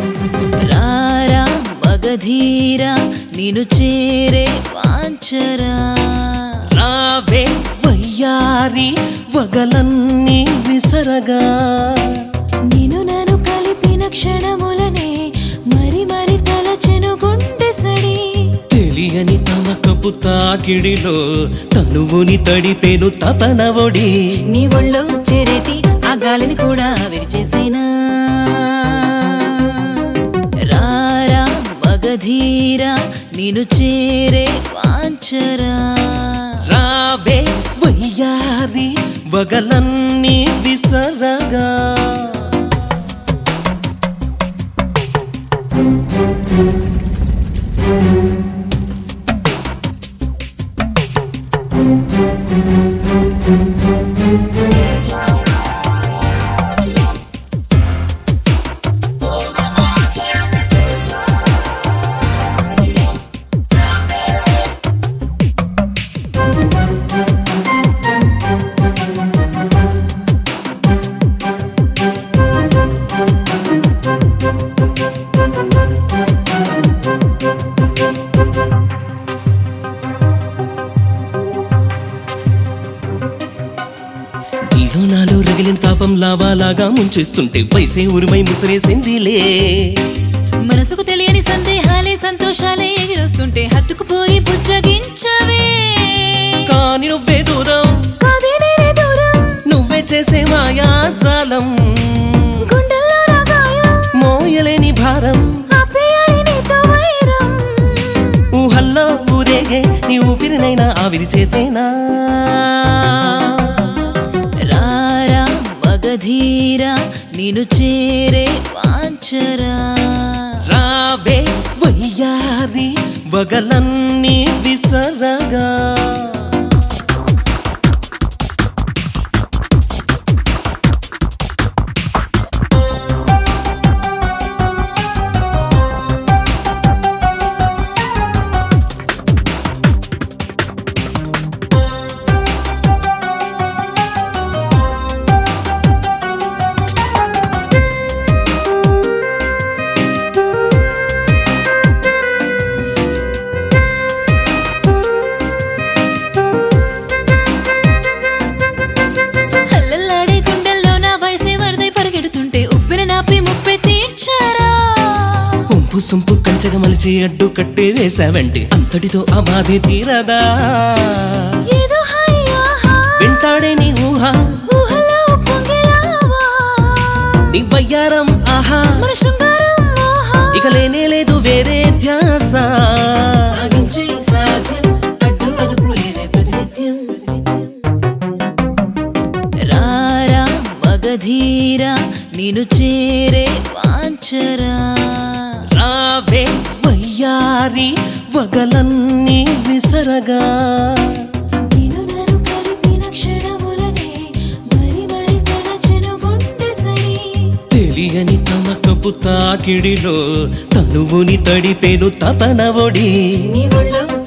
రారా మగధీరా నిన్ను చేరే వాంచరా రావే వయ్యారి వగలన్నీ విసరగా నిన్ను నన్ను కలిపిన క్షణములనే మరి మరి తలచెను గుండె సడి తెలియని తమకపు తాకిడిలో తనువుని తడిపేను తపన ఒడి నీ ఒళ్ళో చేరేటి ఆ గాలిని కూడా విరిచేసేనా రారా మగధీరా నిన్ను చేరే వాంచరా రావే వయ్యారి వగలన్నీ విసరగా నీలో నాలో రగిలిన తాపం లావాలాగా ముంచేస్తుంటే వయసే ఉరిమై ముసిరేసిందిలే మనసుకు తెలియని సందేహాలే సంతోషాలే ఎగిరొస్తుంటే హత్తుకుపోయి బుజ్జగించవే కాని నువ్వే దూరం కాదే నేనే దూరం నువ్వే చేసే మాయాజాలం గుండెల్లో రాగాయం మోయలేని భారం ఆపేయాలి నీతో వైరం ఊహల్లో ఊరేగే నీ ఊపిరినైనా ఆవిరి చేసేనా రారా మగధీరా నిన్ను చేరే వాంచరా రావే వయ్యారి వగలన్నీ విసరగా హల్లల్లాడే గుండెల్లో నా వయసే వరదై పరిగెడుతుంటే ఉప్పిన నాపి ముప్పే తీర్చారా ఉంపు సొంపు కంచగ మలిచి అడ్డు కట్టే వేశావంటే అంతటితో ఆ బాధే తీరదా ఏదో హాయి ఆహా వెంటాడే నీ ఊహ ఊహలో పొంగిలావా నీ వయ్యారం ఆహా మన శృంగారం మోహా ఇక లేనే లేదు వేరే ధ్యాస సాగించే సాధ్యం అడ్డు అదుపు లేదే ప్రతినిత్యం రారా మగధీరా నిన్ను చేరే వాంచరా రావే వయ్యారి వగలన్నీ విసరగా నిన్ను నన్ను కలిపిన క్షణములనే మరి మరి తలచెను గుండె సడి తెలియని తమకపు తాకిడిలో తనువుని తడిపేను తపన ఒడి నీ ఒళ్ళో